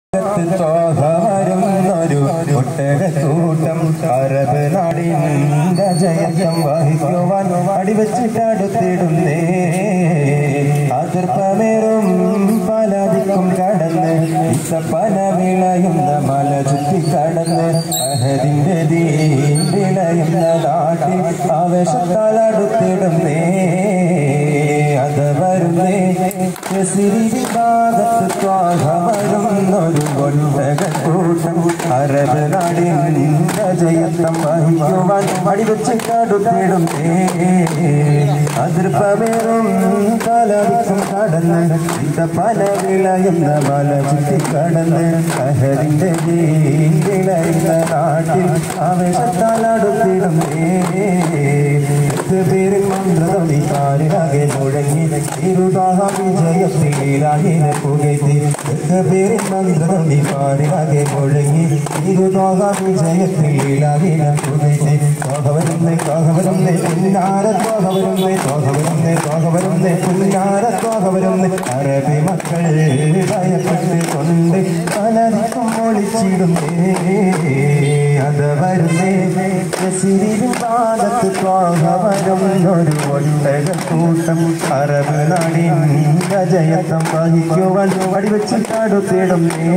വരുന്നൊരു ഒട്ടകക്കൂട്ടം അറബ് നാടിൻ്റെ ജയത്വം വഹിക്കുവാൻ അടിവച്ചിട്ടടുത്തിടുന്നേ അതിർപ്പമേറും പലതിക്കും കടന്ന് ഇത്തപ്പന വിളയുന്ന മല ചുറ്റി കടന്ന് അഹദിന്റെ ദീൻ വിളയുന്ന നാട്ടിൽ ആവേശത്താൽ അടുത്തിടുന്നേ അത് വരുന്നേ സിരി ഭാഗത്ത് ത്വാഹ വരുന്നൊരു ഒട്ടകക്കൂട്ടം അറബ് നാടിൻ്റെ ജയത്വം വഹിക്കുവാൻ അടിവെച്ച് കടുത്തിടുന്നേ അതിർപ്പമേറും തലവിക്കും കടന്ന് ഇത്ത പല വിളയുന്ന മല ചുറ്റി കടന്ന് അഹരിന്റെ വിളയുന്ന നാട്ടിൽ ആവേശത്താൽ അടുത്തിടുന്നേ പേരിൽ മന്ത്രതമി കാലിലാകെ മുഴങ്ങി ഇരുതാഹ വിജയത്തിലാഹിനെ പുകഴ്ത്തി പേരിൽ മന്ത്രതമി കാലിലാകെ മുഴങ്ങി ഇരുതാഹ വിജയത്തിലാഹിനെ പുകഴ്ത്തി തോഹവരുന്നേ തോഹവരുന്നേ പുന്നാര തോഹവരുന്നേ തോഹവരുന്നേ തോഹവരുന്നേ പുന്നാര തോഹവരുന്നേ അറബി മക്കൾ ഭയപ്പെട്ട് കൊണ്ട് പലർക്കും ഒളിച്ചിടുന്നേ അത് വരുന്നേ സിരിയും പാദത്ത് ത്വാഹവരുന്നൊരു ഒട്ടകക്കൂട്ടം അറബ് നാടിൻ്റെ ജയത്വം വഹിക്കുവാൻ അടിവെച്ച് കടുത്തിടുന്നേ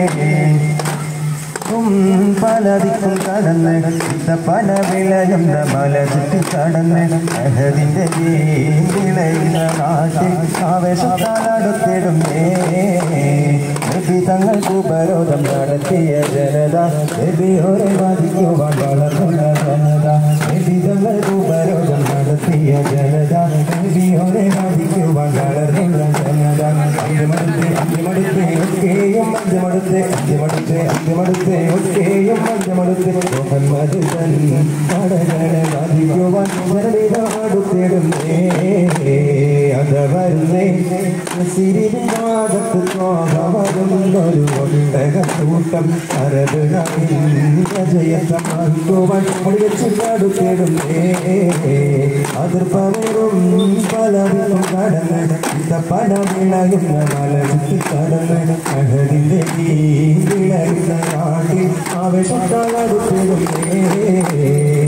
പലതിക്കും കടന്ന് ഇത്ത പല വിളയുന്ന മല ചുറ്റി കടന്ന് അഹദിന്റെ വിളയുന്ന നാട്ടിൽ ആവേശത്താൽ അടുത്തിടുന്നേ നബി തങ്ങൾക്ക് ഉപരോധം നടത്തിയ ജനത നബിയോരെ ബാധിക്കുവാൻ വളർന്ന ജനത നബി തങ്ങൾക്ക് ഉപരോധം നടത്തിയ ജനത നബിയോരെ ബാധിക്കുവാൻ വളർന്ന ജനത അഞ്ചുമടുത്ത് അഞ്ചുമടുത്ത് ഒക്കെയും അഞ്ചുമടുത്ത് അഞ്ചുമടുത്ത് അഞ്ചുമടുത്ത് ഒക്കെയും അഞ്ചുമടുത്ത് മുഹമ്മദ് തൻ കടകളെ ബാധിക്കുവാൻ ജനവിധാടുത്തിടുന്നേ അത് വരുന്നേ സിരിഭാഗത്ത് സ്വാഭാവരുന്നൊരു ഒട്ടകക്കൂട്ടം അറബ് ജയത്വം വഹിക്കുവാൻ ഒളിച്ചു കടുത്തിടുന്നേ അതിർപ്പവരും പലരും കടന്ന് ഇത പല വിളയുന്ന മല ചുറ്റി കടന്ന് അഹരിന്റെ വിളയുന്ന നാട്ടിൽ ആവേശത്താൽ അടുത്തിടുന്നേ